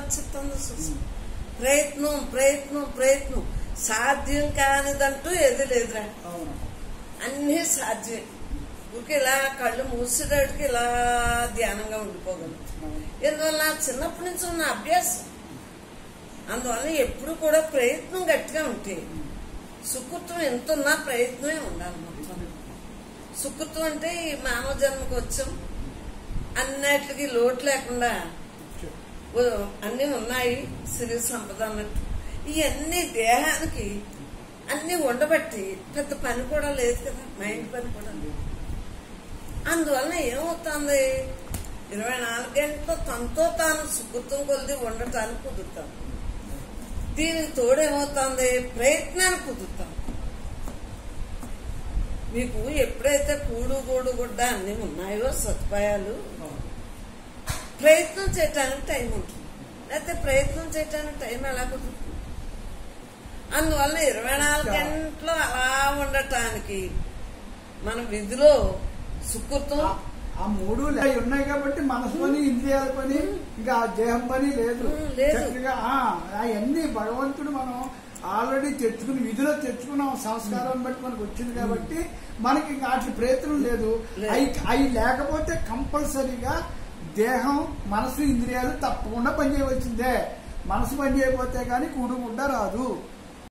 చెప్తుంది చూసి ప్రయత్నం ప్రయత్నం ప్రయత్నం సాధ్యం కానిదంటూ ఏది లేదురా అవును అన్నీ సాధ్యం ఊరికి ఇలా కళ్ళు మూసేటట్టుకి ఇలా ధ్యానంగా ఉండిపోగలం అవును. ఎందువల్ల చిన్నప్పటి నుంచి ఉన్న అభ్యాసం అందువల్ల ఎప్పుడు కూడా ప్రయత్నం గట్టిగా ఉంటే సుకృతం ఎంత ఉన్నా ప్రయత్నమే ఉండాలి మొత్తం సుకృతం అంటే ఈ మానవ జన్మకు వచ్చాం అన్నిటికి లోటు లేకుండా ఓ, అన్నీ ఉన్నాయి సిరి సంపద అన్నట్టు ఇవన్నీ దేహానికి అన్ని ఉండబట్టి పెద్ద పని కూడా లేదు కదా మైండ్ పని కూడా లేదు అందువలన ఏమవుతుంది ఇరవై నాలుగు గంటలు తనతో తాను సుకృతం కొలిది ఉండటానికి కుదురుతాం దీనికి తోడేమవుతుంది ప్రయత్నానికి కుదురుతాం మీకు ఎప్పుడైతే కూడు గూడు గుడ్డ అన్ని ఉన్నాయో సదుపాయాలు అవును. ప్రయత్నం చేయటానికి టైం ఉంటుంది లేకపోతే ప్రయత్నం చేయటానికి టైం ఎలా కుదురుతుంది అందువల్ల ఇరవై నాలుగు గంటలు అలా ఉండటానికి మన విధిలో సుకృతం ఆ- ఆ మూడు లే- ఉన్నాయి కాబట్టి మనసు పని ఇంద్రియాల పని ఇంకా ఆ దేహం పని లేదు ఉమ్, లేదు. చక్కగా అవన్నీ భగవంతుడు మనం ఆల్రెడీ తెచ్చుకుని విధిలో తెచ్చుకున్నాం సంస్కారం బట్టి మనకు వచ్చింది కాబట్టి మనకి ఇంకా వాటి ప్రయత్నం లేదు లేదు. అవి అవి లేకపోతే కంపల్సరీగా దేహం మనసు ఇంద్రియాలు తప్పకుండా పనిచేయవలసిందే మనసు పని చేయకపోతే కానీ కూడుకుంటా రాదు